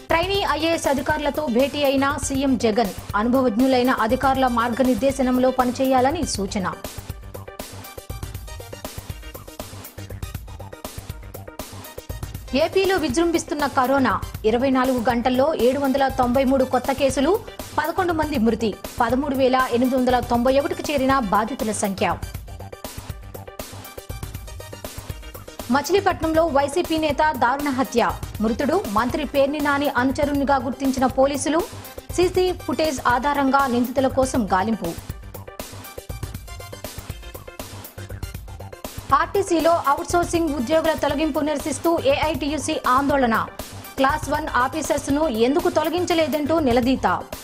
trainee IAS అధికారులతో భేటీ అయిన సీఎం జగన్ అనుభవజ్ఞులైన అధికారుల మార్గనిర్దేశనంలో పనిచేయాలని సూచన ఏపీలో విజృంభిస్తున్న కరోనా ఇరవై నాలుగు గంటల్లో ఏడు వందల తొంభై మూడు కొత్త కేసులు పదకొండు మంది మృతి పదమూడు వేల ఎనిమిది వందల తొంభై ఒకటికి చేరిన బాధితుల సంఖ్య మచిలీపట్నంలో వైసీపీ నేత దారుణ హత్య మృతుడు మంత్రి పేర్ని నాని అనుచరునిగా గుర్తించిన పోలీసులు సీసీ ఫుటేజ్ ఆధారంగా నిందితుల కోసం గాలింపు ఆర్టీసీలో అవుట్సోర్సింగ్ ఉద్యోగుల తొలగింపు నిరసిస్తూ ఏఐటీయూసీ ఆందోళన క్లాస్ వన్ ఆఫీసర్స్ ను ఎందుకు తొలగించలేదంటూ నిలదీత